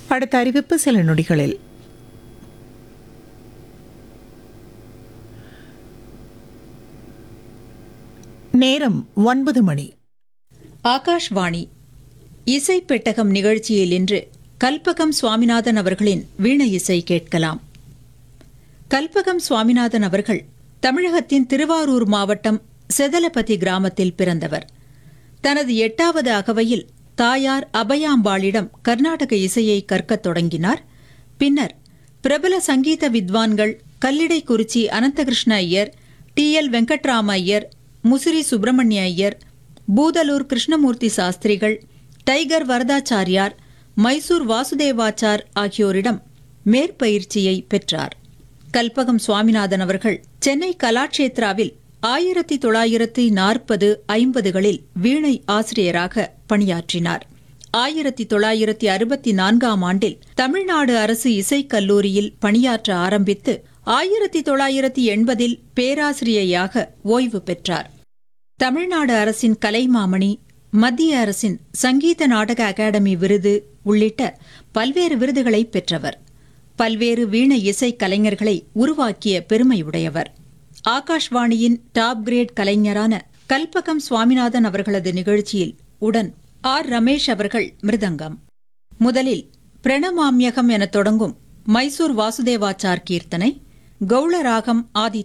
அடுத்த அறிவிப்பு சில நொடிகளில் நேரம் ஒன்பது மணி ஆகாஷ்வாணி இசை பெட்டகம் நிகழ்ச்சியில் இன்று கல்பகம் சுவாமிநாதன் அவர்களின் வீண இசை கேட்கலாம் கல்பகம் சுவாமிநாதன் அவர்கள் தமிழகத்தின் திருவாரூர் மாவட்டம் செதலபதி கிராமத்தில் பிறந்தவர் தனது எட்டாவது அகவையில் தாயார் அபயாம்பாளிடம் கர்நாடக இசையை கற்கத் தொடங்கினார் பின்னர் பிரபல சங்கீத வித்வான்கள் Kallidaikurichi Ananthakrishna Iyer T L Venkatrama Iyer Musiri Subramania Iyer Budalur Krishnamurthy Sastrigal tiger Varadachariar Mysore Vasudevachar ஆகியோரிடம் மேற்பயிற்சியை பெற்றார் கல்பகம் சுவாமிநாதன் அவர்கள் சென்னை கலாட்சேத்ராவில் ஆயிரத்தி தொள்ளாயிரத்தி நாற்பது ஐம்பதுகளில் வீணை ஆசிரியராக பணியாற்றினார் ஆயிரத்தி தொள்ளாயிரத்தி அறுபத்தி நான்காம் ஆண்டில் தமிழ்நாடு அரசு இசைக் கல்லூரியில் பணியாற்ற ஆரம்பித்து ஆயிரத்தி தொள்ளாயிரத்தி எண்பதில் பேராசிரியையாக ஓய்வு பெற்றார் தமிழ்நாடு அரசின் கலைமாமணி மத்திய அரசின் சங்கீத நாடக அகாடமி விருது உள்ளிட்ட பல்வேறு விருதுகளை பெற்றவர் பல்வேறு வீண இசை கலைஞர்களை உருவாக்கிய பெருமையுடையவர் ஆகாஷ்வாணியின் டாப் கிரேட் கலைஞரான கல்பகம் சுவாமிநாதன் அவர்களது நிகழ்ச்சியில் உடன் ஆர் ரமேஷ் அவர்கள் மிருதங்கம் முதலில் பிரணமாம்யகம் எனத் தொடங்கும் மைசூர் வாசுதேவாச்சார் கீர்த்தனை கௌளராகம் ஆதி